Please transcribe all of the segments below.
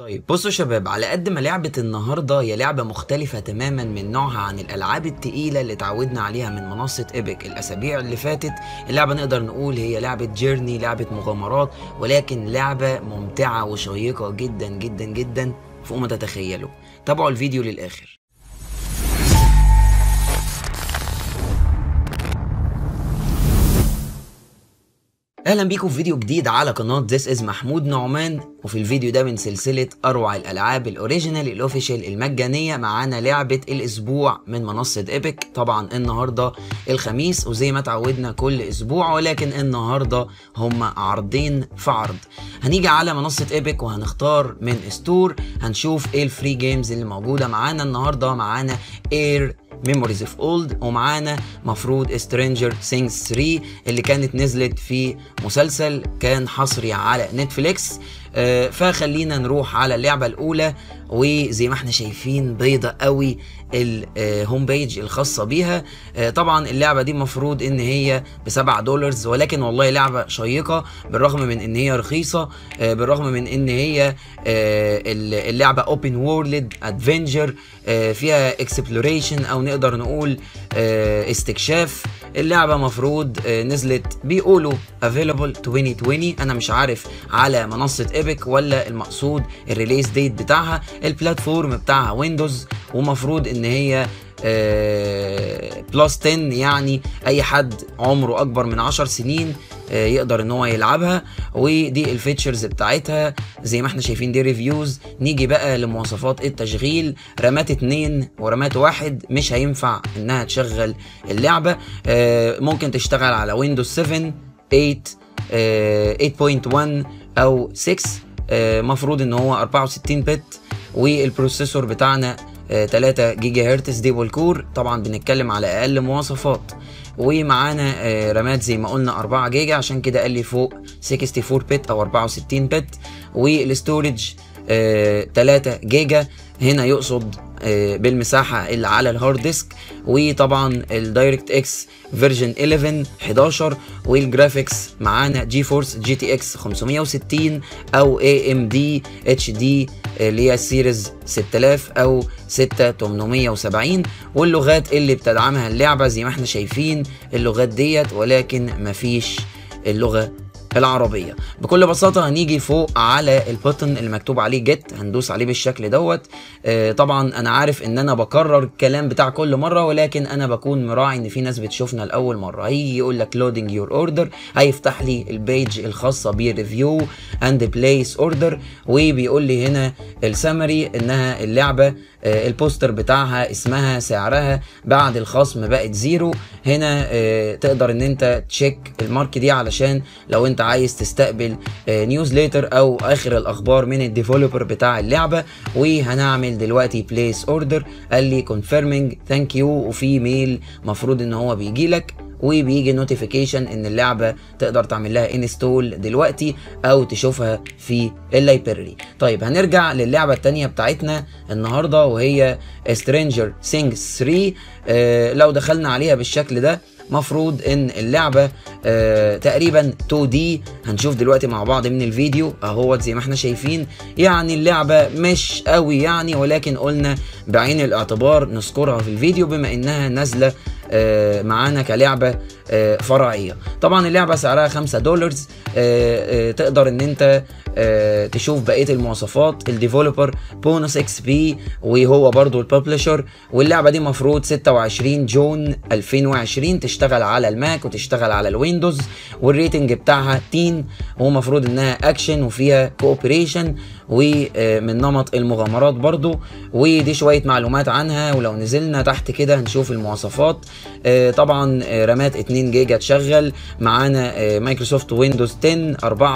طيب بصوا يا شباب على قد ما لعبة النهاردة هي لعبة مختلفة تماما من نوعها عن الألعاب التقيلة اللي اتعودنا عليها من منصة ايبك الأسابيع اللي فاتت اللعبة نقدر نقول هي لعبة جيرني لعبة مغامرات ولكن لعبة ممتعة وشيقة جدا جدا جدا فوق ما تتخيلوا تابعوا الفيديو للآخر اهلا بيكم في فيديو جديد على قناه This is محمود نعمان وفي الفيديو ده من سلسله اروع الالعاب الاوريجينال الاوفيشال المجانيه معانا لعبه الاسبوع من منصه ايبك طبعا النهارده الخميس وزي ما اتعودنا كل اسبوع ولكن النهارده هم عرضين في عرض هنيجي على منصه ايبك وهنختار من ستور هنشوف ايه الفري جيمز اللي موجوده معانا النهارده معانا اير ميموريز اوف اولد ومعانا مفروض سترينجر ثينجز 3 اللي كانت نزلت في مسلسل كان حصري على نتفليكس آه فخلينا نروح على اللعبه الاولى وزي ما احنا شايفين بيضة قوي الهوم بيج الخاصة بيها آه طبعا اللعبة دي المفروض ان هي بسبعة دولارز ولكن والله لعبة شيقة بالرغم من ان هي رخيصة آه بالرغم من ان هي اللعبة اوبن وورلد ادفنجر فيها اكسبلوريشن او نقدر نقول استكشاف اللعبة مفروض نزلت بيقولوا افيلابل 2020 انا مش عارف على منصة ايبك ولا المقصود الريليز ديت بتاعها البلاتفورم بتاعها ويندوز ومفروض ان هي بلس 10 يعني اي حد عمره اكبر من 10 سنين يقدر ان هو يلعبها ودي الفيتشرز بتاعتها زي ما احنا شايفين دي ريفيوز نيجي بقى لمواصفات التشغيل رامات اتنين ورامات واحد مش هينفع انها تشغل اللعبة ممكن تشتغل على ويندوز 7 8 8.1 او 6 مفروض ان هو 64 بت والبروسيسور بتاعنا 3 جيجا هرتز ديبل كور طبعا بنتكلم على اقل مواصفات ومعانا رامات زي ما قلنا 4 جيجا عشان كده قال لي فوق 64 بت او 64 بت والاستورج 3 جيجا هنا يقصد بالمساحه اللي على الهارد ديسك وطبعا الدايركت اكس فيرجن 11 11 والجرافيكس معانا جي فورس جي تي اكس 560 او اي ام دي اتش دي اللي هي السيريز 6000 او 6870 واللغات اللي بتدعمها اللعبه زي ما احنا شايفين اللغات ديت ولكن مفيش اللغه العربية بكل بساطة هنيجي فوق على البوتن اللي مكتوب عليه جيت هندوس عليه بالشكل دوت آه طبعا انا عارف ان انا بكرر الكلام بتاع كل مرة ولكن انا بكون مراعي ان في ناس بتشوفنا لاول مرة هيجي يقول لك لودنج يور اوردر هيفتح لي البيج الخاصة بالريفيو اند بليس اوردر وبيقول لي هنا السمري انها اللعبة آه البوستر بتاعها اسمها سعرها بعد الخصم بقت زيرو هنا آه تقدر ان انت تشيك المارك دي علشان لو انت عايز تستقبل نيوزليتر او اخر الاخبار من الديفلوبر بتاع اللعبه وهنعمل دلوقتي بليس اوردر قال لي كونفيرمينج ثانك يو وفي ميل مفروض ان هو بيجي لك وبيجي نوتيفيكيشن ان اللعبه تقدر تعمل لها انستول دلوقتي او تشوفها في اللايبرري طيب هنرجع للعبه الثانيه بتاعتنا النهارده وهي سترينجر ثينجز 3 آه لو دخلنا عليها بالشكل ده مفروض ان اللعبة آه تقريبا 2 دي هنشوف دلوقتي مع بعض من الفيديو اهوت زي ما احنا شايفين يعني اللعبة مش قوي يعني ولكن قلنا بعين الاعتبار نذكرها في الفيديو بما انها نازلة آه معانا كلعبة آه فرعية طبعا اللعبة سعرها 5 دولارز تقدر ان انت تشوف بقية المواصفات الديفلوبر بونس اكس بي وهو برضو الببلشر واللعبة دي مفروض 26 جون 2020 تشتغل على الماك وتشتغل على الويندوز والريتنج بتاعها تين ومفروض انها اكشن وفيها كوبريشن ومن نمط المغامرات برضو ودي شوية معلومات عنها ولو نزلنا تحت كده هنشوف المواصفات طبعا رامات 2 جيجا تشغل معانا مايكروسوفت ويندوز 10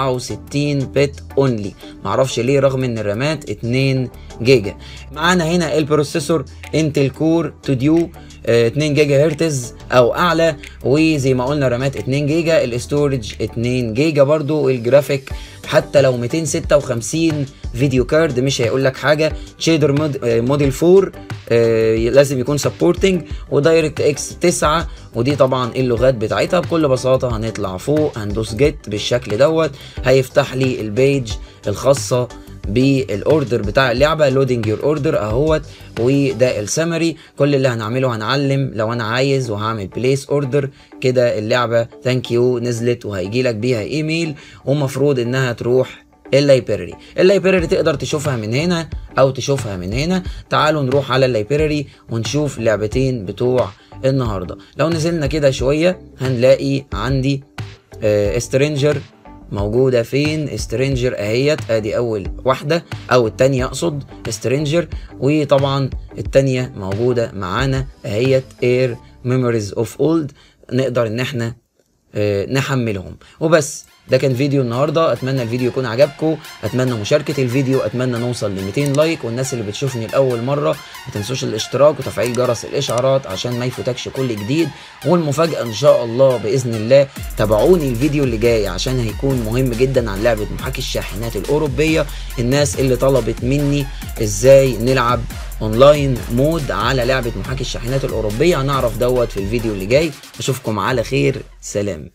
64 بت اونلي معرفش ليه رغم ان الرامات 2 جيجا معانا هنا البروسيسور انتل كور تو ديو 2 جيجا هرتز او اعلى وزي ما قلنا رامات 2 جيجا الاستورج 2 جيجا برضو الجرافيك حتى لو 256 فيديو كارد مش هيقول لك حاجه شيدر مود آه، موديل 4 آه، لازم يكون سبورتنج ودايركت اكس 9 ودي طبعا اللغات بتاعتها بكل بساطه هنطلع فوق هندوس جيت بالشكل دوت هيفتح لي البيج الخاصه بالاوردر بتاع اللعبه لودنج يور اوردر اهوت وده السمري كل اللي هنعمله هنعلم لو انا عايز وهعمل بليس اوردر كده اللعبه ثانك يو نزلت وهيجي لك بيها ايميل ومفروض انها تروح اللايبراري اللايبراري تقدر تشوفها من هنا او تشوفها من هنا تعالوا نروح على اللايبراري ونشوف اللعبتين بتوع النهارده لو نزلنا كده شويه هنلاقي عندي سترينجر موجودة فين سترينجر اهيت ادي اول واحدة او التانية اقصد سترينجر وطبعا التانية موجودة معانا اهيت اير ميموريز اوف اولد نقدر ان احنا آه، نحملهم وبس ده كان فيديو النهارده اتمنى الفيديو يكون عجبكم اتمنى مشاركه الفيديو اتمنى نوصل ل 200 لايك والناس اللي بتشوفني لاول مره ما تنسوش الاشتراك وتفعيل جرس الاشعارات عشان ما يفوتكش كل جديد والمفاجاه ان شاء الله باذن الله تابعوني الفيديو اللي جاي عشان هيكون مهم جدا عن لعبه محاكي الشاحنات الاوروبيه الناس اللي طلبت مني ازاي نلعب اونلاين مود على لعبه محاكي الشاحنات الاوروبيه هنعرف دوت في الفيديو اللي جاي اشوفكم على خير سلام